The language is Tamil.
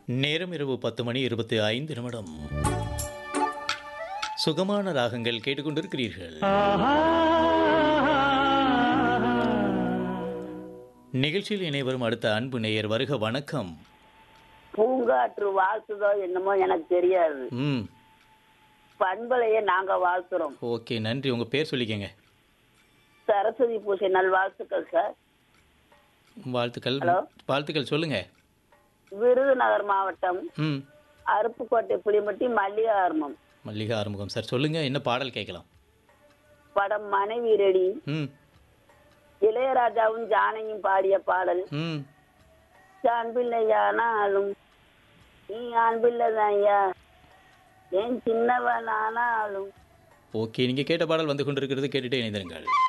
நேரம் இரவு பத்து மணி இருபத்தி ஐந்து நிமிடம் சுகமான ராகங்கள் கேட்டுக்கொண்டிருக்கிறீர்கள் நிகழ்ச்சியில் இணைவரும் அடுத்த அன்பு நேயர் வருக வணக்கம் பூங்காற்று வாழ்த்துதோ என்னமோ எனக்கு தெரியாது ம் பண்பலையே நாங்க வாழ்த்துறோம் ஓகே நன்றி உங்கள் பேர் சொல்லிக்கங்க சரஸ்வதி பூஜை நல்வாழ்த்துக்கள் சார் வாழ்த்துக்கள் ஹலோ. வாழ்த்துக்கள் சொல்லுங்க விருதுநகர் மாவட்டம் ம் அருப்புக்கோட்டை புளிமட்டி மல்லிகார்மம் மல்லிகா ஆறுமுகம் சார் சொல்லுங்க என்ன பாடல் கேட்கலாம் படம் மனைவி ரெடி ம் இளையராஜாவும் ஜானகியும் பாடிய பாடல் ம் அன்பில்லையானாலும் நீ அன்பில்லைதான்யா ஏன் சின்னவனானாலும் ஓகே நீங்கள் கேட்ட பாடல் வந்து கொண்டிருக்கிறது கேட்டுட்டே இணைந்திருங்கள்